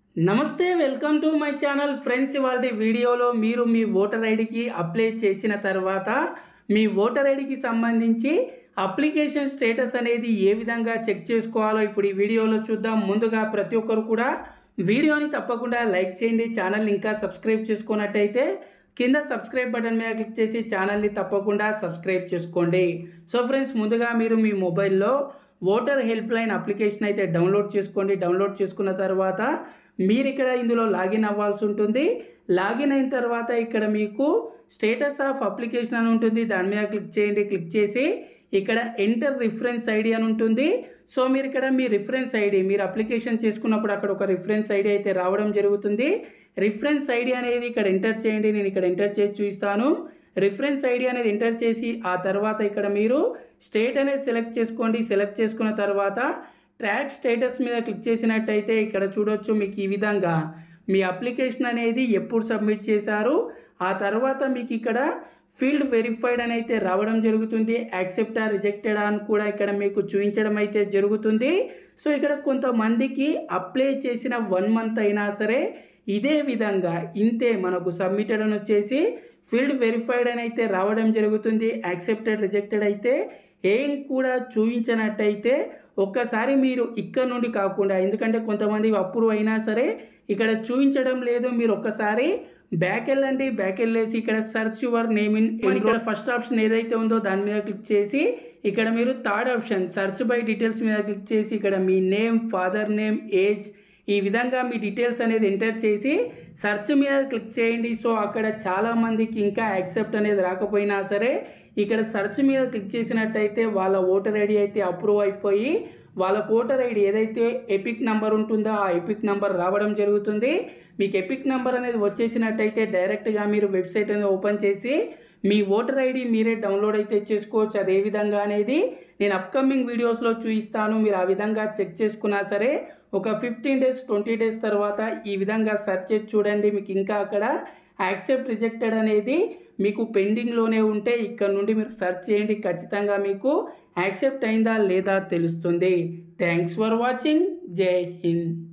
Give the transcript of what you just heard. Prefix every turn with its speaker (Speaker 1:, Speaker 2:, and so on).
Speaker 1: నమస్తే welcome to my channel friends ఇవాళ వీడియోలో మీరు మీ ఓటర్ ఐడికి అప్లై చేసిన తర్వాత మీ ఓటర్ ఐడికి సంబంధించి అప్లికేషన్ స్టేటస్ అనేది ఏ విధంగా చెక్ చేసుకోవాలో ఇప్పుడు ఈ వీడియోలో చూద్దాం ముందుగా ప్రతి ఒక్కరు కూడా వీడియోని తప్పకుండా లైక్ చేయండి ఛానల్ ఇంకా సబ్స్క్రైబ్ చేసుకున్నట్టయితే కింద సబ్స్క్రైబ్ బటన్ మీద క్లిక్ చేసి ఛానల్ని తప్పకుండా సబ్స్క్రైబ్ చేసుకోండి సో ఫ్రెండ్స్ ముందుగా మీరు మీ మొబైల్లో ఓటర్ హెల్ప్ లైన్ అప్లికేషన్ అయితే డౌన్లోడ్ చేసుకోండి డౌన్లోడ్ చేసుకున్న తర్వాత మీరు ఇక్కడ ఇందులో లాగిన్ అవ్వాల్సి ఉంటుంది లాగిన్ అయిన తర్వాత ఇక్కడ మీకు స్టేటస్ ఆఫ్ అప్లికేషన్ అని ఉంటుంది దాని మీద క్లిక్ చేయండి క్లిక్ చేసి ఇక్కడ ఎంటర్ రిఫరెన్స్ ఐడి అని ఉంటుంది సో మీరు ఇక్కడ మీ రిఫరెన్స్ ఐడి మీరు అప్లికేషన్ చేసుకున్నప్పుడు అక్కడ ఒక రిఫరెన్స్ ఐడి అయితే రావడం జరుగుతుంది రిఫరెన్స్ ఐడి అనేది ఇక్కడ ఎంటర్ చేయండి నేను ఇక్కడ ఎంటర్ చేసి చూపిస్తాను రిఫరెన్స్ ఐడి అనేది ఎంటర్ చేసి ఆ తర్వాత ఇక్కడ మీరు స్టేట్ అనేది సెలెక్ట్ చేసుకోండి సెలెక్ట్ చేసుకున్న తర్వాత ట్రాక్ స్టేటస్ మీద క్లిక్ చేసినట్టయితే ఇక్కడ చూడొచ్చు మీకు ఈ విధంగా మీ అప్లికేషన్ అనేది ఎప్పుడు సబ్మిట్ చేశారు ఆ తర్వాత మీకు ఇక్కడ ఫీల్డ్ వెరిఫైడ్ అని అయితే రావడం జరుగుతుంది యాక్సెప్టా రిజెక్టెడ్ అని కూడా ఇక్కడ మీకు చూపించడం అయితే జరుగుతుంది సో ఇక్కడ కొంతమందికి అప్లై చేసిన వన్ మంత్ అయినా సరే ఇదే విధంగా ఇంతే మనకు సబ్మిటెడ్ అని వచ్చేసి ఫీల్డ్ వెరిఫైడ్ అని అయితే రావడం జరుగుతుంది యాక్సెప్టెడ్ రిజెక్టెడ్ అయితే ఏం కూడా చూపించినట్టయితే ఒక్కసారి మీరు ఇక్కడ నుండి కాకుండా ఎందుకంటే కొంతమంది అప్రూవ్ అయినా సరే ఇక్కడ చూపించడం లేదు మీరు ఒక్కసారి బ్యాక్ వెళ్ళండి బ్యాక్ వెళ్ళేసి ఇక్కడ సర్చ్ యువర్ నేమ్ ఇన్ ఇక్కడ ఫస్ట్ ఆప్షన్ ఏదైతే ఉందో దాని మీద క్లిక్ చేసి ఇక్కడ మీరు third option search by details మీద క్లిక్ చేసి ఇక్కడ మీ నేమ్ ఫాదర్ నేమ్ ఏజ్ ఈ విధంగా మీ డీటెయిల్స్ అనేది ఎంటర్ చేసి సెర్చ్ మీద క్లిక్ చేయండి సో అక్కడ చాలామందికి ఇంకా యాక్సెప్ట్ అనేది రాకపోయినా సరే ఇక్కడ సెర్చ్ మీద క్లిక్ చేసినట్టయితే వాళ్ళ ఓటర్ ఐడి అయితే అప్రూవ్ అయిపోయి వాళ్ళ ఓటర్ ఐడి ఏదైతే ఎపిక్ నెంబర్ ఉంటుందో ఆ ఎపిక్ నెంబర్ రావడం జరుగుతుంది మీకు ఎపిక్ నెంబర్ అనేది వచ్చేసినట్టయితే డైరెక్ట్గా మీరు వెబ్సైట్ అనేది ఓపెన్ చేసి మీ ఓటర్ ఐడి మీరే డౌన్లోడ్ అయితే చేసుకోవచ్చు అదే విధంగా అనేది నేను అప్కమింగ్ వీడియోస్లో చూపిస్తాను మీరు ఆ విధంగా చెక్ చేసుకున్నా సరే ఒక ఫిఫ్టీన్ డేస్ ట్వంటీ డేస్ తర్వాత ఈ విధంగా సెర్చ్ చేసి చూడండి మీకు ఇంకా అక్కడ యాక్సెప్ట్ రిజెక్టెడ్ అనేది మీకు పెండింగ్లోనే ఉంటే ఇక్కడ నుండి మీరు సెర్చ్ చేయండి ఖచ్చితంగా మీకు యాక్సెప్ట్ అయిందా లేదా తెలుస్తుంది థ్యాంక్స్ ఫర్ వాచింగ్ జై హింద్